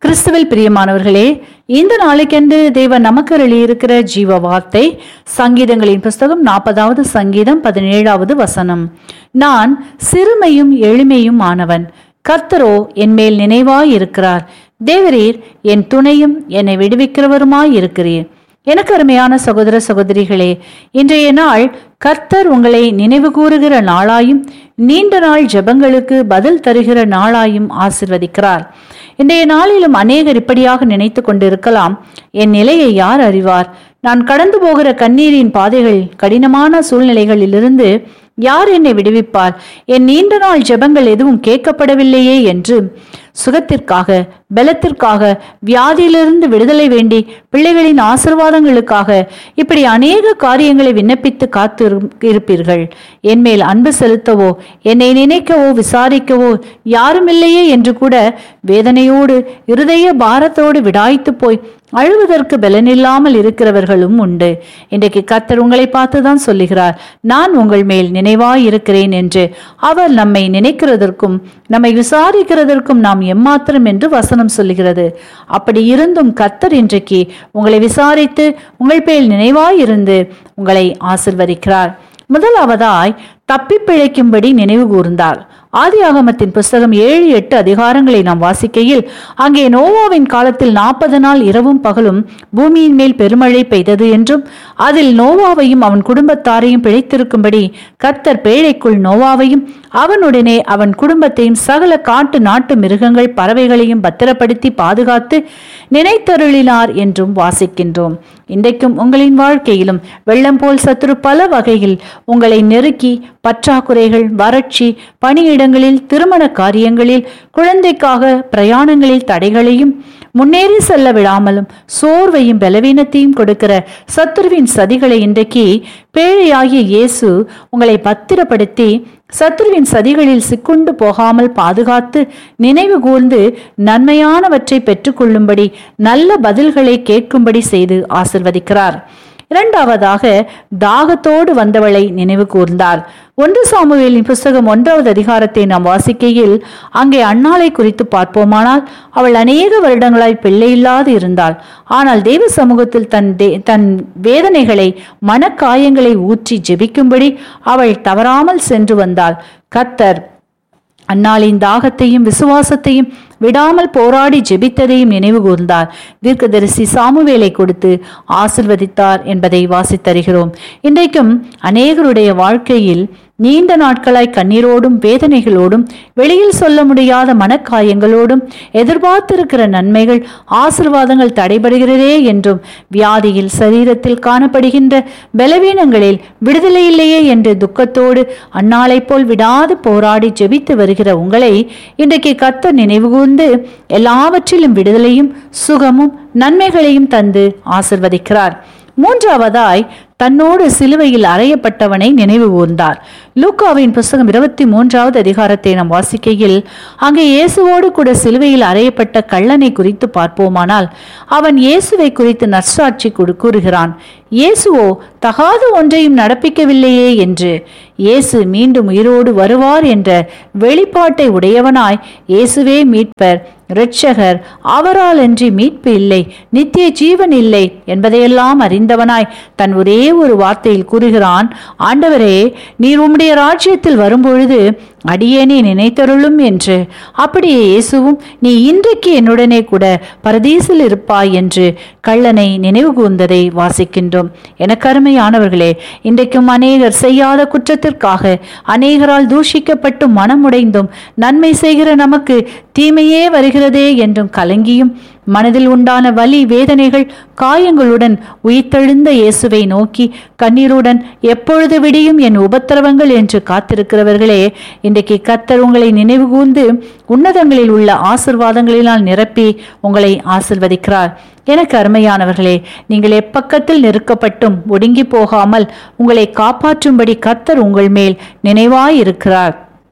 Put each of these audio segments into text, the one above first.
கிறிஸ்துவில் பிரியமானவர்களே இந்த நாளைக்கென்று தேவன் நமக்கு இருக்கிற ஜீவ வார்த்தை சங்கீதங்களின் புஸ்தகம் நாற்பதாவது சங்கீதம் பதினேழாவது வசனம் நான் சிறுமையும் எளிமையும் ஆனவன் கர்த்தரோ என் மேல் நினைவாய் இருக்கிறார் தேவரீர் என் துணையும் என்னை விடுவிக்கிறவருமாய் இருக்கிறீர் எனக்கு அருமையான சகோதர சகோதரிகளே இன்றைய நாள் கர்த்தர் உங்களை நினைவு கூறுகிற நாளாயும் நீண்ட நாள் ஜெபங்களுக்கு பதில் தருகிற நாளாயும் ஆசிர்வதிக்கிறார் இன்றைய நாளிலும் அநேகர் இப்படியாக நினைத்து கொண்டிருக்கலாம் என் நிலையை யார் அறிவார் நான் கடந்து போகிற கண்ணீரின் பாதைகள் கடினமான சூழ்நிலைகளிலிருந்து யார் என்னை விடுவிப்பார் என் நீண்ட நாள் ஜெபங்கள் எதுவும் கேட்கப்படவில்லையே என்று சுகத்திற்காக பலத்திற்காக வியாதியிலிருந்து விடுதலை வேண்டி பிள்ளைகளின் ஆசிர்வாதங்களுக்காக இப்படி அநேக காரியங்களை விண்ணப்பித்து காத்து இரு- இருப்பீர்கள் என் மேல் அன்பு செலுத்தவோ என்னை நினைக்கவோ விசாரிக்கவோ யாருமில்லையே என்று கூட வேதனையோடு இருதய பாரத்தோடு விடாய்த்து போய் அழுவதற்கு பலனில்லாமல் இருக்கிறவர்களும் உண்டு இன்றைக்கு கர்த்தர் உங்களை பார்த்து தான் சொல்லுகிறார் நான் உங்கள் மேல் நினைவாய் இருக்கிறேன் என்று அவர் நம்மை நினைக்கிறதற்கும் நம்மை விசாரிக்கிறதற்கும் நாம் எம்மாத்திரம் என்று வசனம் சொல்லுகிறது அப்படி இருந்தும் கர்த்தர் இன்றைக்கு உங்களை விசாரித்து உங்கள் பேல் நினைவாய் இருந்து உங்களை ஆசிர்வதிக்கிறார் முதலாவதாய் தப்பி பிழைக்கும்படி நினைவு கூர்ந்தார் ஆதியாகமத்தின் புஸ்தகம் ஏழு எட்டு அதிகாரங்களை நாம் வாசிக்கையில் அங்கே நோவாவின் காலத்தில் நாற்பது நாள் இரவும் பகலும் பூமியின் மேல் பெருமழை பெய்தது என்றும் அதில் நோவாவையும் அவன் குடும்பத்தாரையும் பிழைத்திருக்கும்படி கர்த்தர் பேழைக்குள் நோவாவையும் அவனுடனே அவன் குடும்பத்தையும் சகல காட்டு நாட்டு மிருகங்கள் பறவைகளையும் பத்திரப்படுத்தி பாதுகாத்து நினைத்தருளினார் என்றும் வாசிக்கின்றோம் இன்றைக்கும் உங்களின் வாழ்க்கையிலும் வெள்ளம் போல் சத்துரு பல வகையில் உங்களை நெருக்கி பற்றாக்குறைகள் வறட்சி பணியிடங்களில் திருமண காரியங்களில் குழந்தைக்காக பிரயாணங்களில் தடைகளையும் முன்னேறி செல்ல விடாமலும் சோர்வையும் பலவீனத்தையும் கொடுக்கிற சத்துருவின் சதிகளை இன்றைக்கு பேழையாகிய இயேசு உங்களை பத்திரப்படுத்தி சத்துருவின் சதிகளில் சிக்குண்டு போகாமல் பாதுகாத்து நினைவு கூர்ந்து நன்மையானவற்றை பெற்றுக்கொள்ளும்படி நல்ல பதில்களை கேட்கும்படி செய்து ஆசிர்வதிக்கிறார் இரண்டாவதாக தாகத்தோடு வந்தவளை நினைவு கூர்ந்தார் ஒன்று சாமுவேலின் புஸ்தகம் ஒன்றாவது அதிகாரத்தை நாம் வாசிக்கையில் அங்கே அன்னாளை குறித்து பார்ப்போமானால் அவள் அநேக வருடங்களாய் பிள்ளை இல்லாது இருந்தாள் ஆனால் தேவ சமூகத்தில் தன் தே- தன் வேதனைகளை மனக்காயங்களை ஊற்றி ஜெபிக்கும்படி அவள் தவறாமல் சென்று வந்தாள் கர்த்தர் அன்னாளின் தாகத்தையும் விசுவாசத்தையும் விடாமல் போராடி ஜெபித்ததையும் நினைவு கூர்ந்தார் தீர்க்கதரிசி சாமுவேலை கொடுத்து ஆசிர்வதித்தார் என்பதை வாசித்தருகிறோம் இன்றைக்கும் அநேகருடைய வாழ்க்கையில் நீண்ட நாட்களாய் கண்ணீரோடும் வேதனைகளோடும் வெளியில் சொல்ல முடியாத மனக்காயங்களோடும் எதிர்பார்த்திருக்கிற நன்மைகள் ஆசிர்வாதங்கள் தடைபடுகிறதே என்றும் வியாதியில் சரீரத்தில் காணப்படுகின்ற பலவீனங்களில் விடுதலை இல்லையே என்று துக்கத்தோடு அந்நாளைப் போல் விடாது போராடி ஜெபித்து வருகிற உங்களை இன்றைக்கு கர்த்தர் நினைவுகூர்ந்து எல்லாவற்றிலும் விடுதலையும் சுகமும் நன்மைகளையும் தந்து ஆசிர்வதிக்கிறார் மூன்றாவதாய் தன்னோடு சிலுவையில் அறையப்பட்டவனை நினைவு கூர்ந்தார் லூக்காவின் புஸ்தகம் இருபத்தி மூன்றாவது அதிகாரத்தை நாம் வாசிக்கையில் அங்கே இயேசுவோடு கூட சிலுவையில் அறையப்பட்ட கள்ளனை குறித்து பார்ப்போமானால் அவன் இயேசுவை குறித்து நற்சாட்சி கூறு- கூறுகிறான் இயேசுவோ தகாத ஒன்றையும் நடப்பிக்கவில்லையே என்று இயேசு மீண்டும் உயிரோடு வருவார் என்ற வெளிப்பாட்டை உடையவனாய் இயேசுவே மீட்பர் இரட்சகர் அவரால் அன்றி மீட்பு இல்லை நித்திய ஜீவன் இல்லை என்பதையெல்லாம் அறிந்தவனாய் தன் ஒரே ஒரு வார்த்தையில் கூறுகிறான் ஆண்டவரே நீர் உம்முடைய ராஜ்யத்தில் வரும்பொழுது அடியேனே நினைத்தருளும் என்று அப்படியே இயேசுவும் நீ இன்றைக்கு என்னுடனே கூட பரதீசில் இருப்பாய் என்று கள்ளனை நினைவு கூர்ந்ததை வாசிக்கின்றோம் எனக்கு அருமையானவர்களே இன்றைக்கும் அநேகர் செய்யாத குற்றத்திற்காக அநேகரால் தூஷிக்கப்பட்டு மனமுடைந்தும் நன்மை செய்கிற நமக்கு தீமையே வருகிறதே என்றும் கலங்கியும் மனதில் உண்டான வலி வேதனைகள் காயங்களுடன் உயிர்த்தெழுந்த இயேசுவை நோக்கி கண்ணீருடன் எப்பொழுது விடியும் என் உபத்திரவங்கள் என்று காத்திருக்கிறவர்களே இன்றைக்கு கர்த்தர் உங்களை நினைவுகூர்ந்து உன்னதங்களில் உள்ள ஆசிர்வாதங்களினால் நிரப்பி உங்களை ஆசிர்வதிக்கிறார் எனக்கு அருமையானவர்களே நீங்கள் எப்பக்கத்தில் நெருக்கப்பட்டும் ஒடுங்கி போகாமல் உங்களை காப்பாற்றும்படி கர்த்தர் உங்கள் மேல் நினைவாயிருக்கிறார்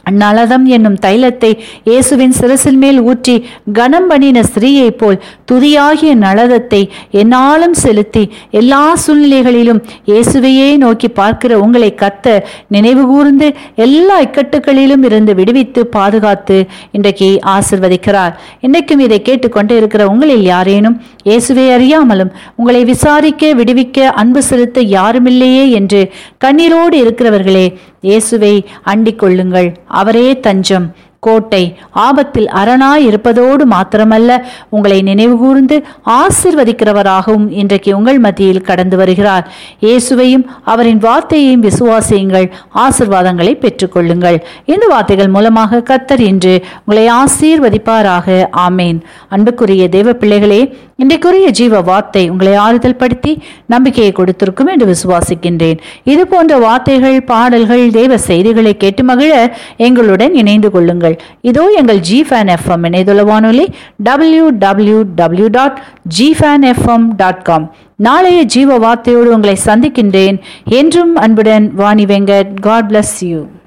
நலதம் என்னும் தைலத்தை இயேசுவின் சிரசில் மேல் ஊற்றி கனம் பண்ணின ஸ்திரீயைப் போல் துதியாகிய நலதத்தை என்னாலும் செலுத்தி எல்லா சூழ்நிலைகளிலும் இயேசுவையே நோக்கி பார்க்கிற உங்களை கத்த நினைவு கூர்ந்து எல்லா இக்கட்டுகளிலும் இருந்து விடுவித்து பாதுகாத்து இன்றைக்கு ஆசிர்வதிக்கிறார் இன்றைக்கும் இதை கேட்டுக்கொண்டு இருக்கிற உங்களில் யாரேனும் இயேசுவை அறியாமலும் உங்களை விசாரிக்க விடுவிக்க அன்பு செலுத்த யாருமில்லையே என்று கண்ணீரோடு இருக்கிறவர்களே இயேசுவை அண்டிக் கொள்ளுங்கள் அவரே தஞ்சம் கோட்டை ஆபத்தில் அரணாய் இருப்பதோடு மாத்திரமல்ல உங்களை நினைவுகூர்ந்து ஆசிர்வதிக்கிறவராகவும் இன்றைக்கு உங்கள் மத்தியில் கடந்து வருகிறார் இயேசுவையும் அவரின் வார்த்தையையும் விசுவாசியுங்கள் ஆசிர்வாதங்களை பெற்றுக்கொள்ளுங்கள் இந்த வார்த்தைகள் மூலமாக கத்தர் இன்று உங்களை ஆசீர்வதிப்பாராக ஆமேன் அன்புக்குரிய தேவ பிள்ளைகளே இன்றைக்குரிய ஜீவ வார்த்தை உங்களை ஆறுதல் படுத்தி நம்பிக்கையை கொடுத்திருக்கும் என்று விசுவாசிக்கின்றேன் இது போன்ற வார்த்தைகள் பாடல்கள் தேவ செய்திகளை கேட்டு மகிழ எங்களுடன் இணைந்து கொள்ளுங்கள் இதோ எங்கள் ஜி ஃபேன் எஃப்எம் இணையதள வானொலி W W W dot G fan FM dot com நாளைய ஜீவ வார்த்தையோடு உங்களை சந்திக்கின்றேன் என்றும் அன்புடன் Vani Venkat God bless you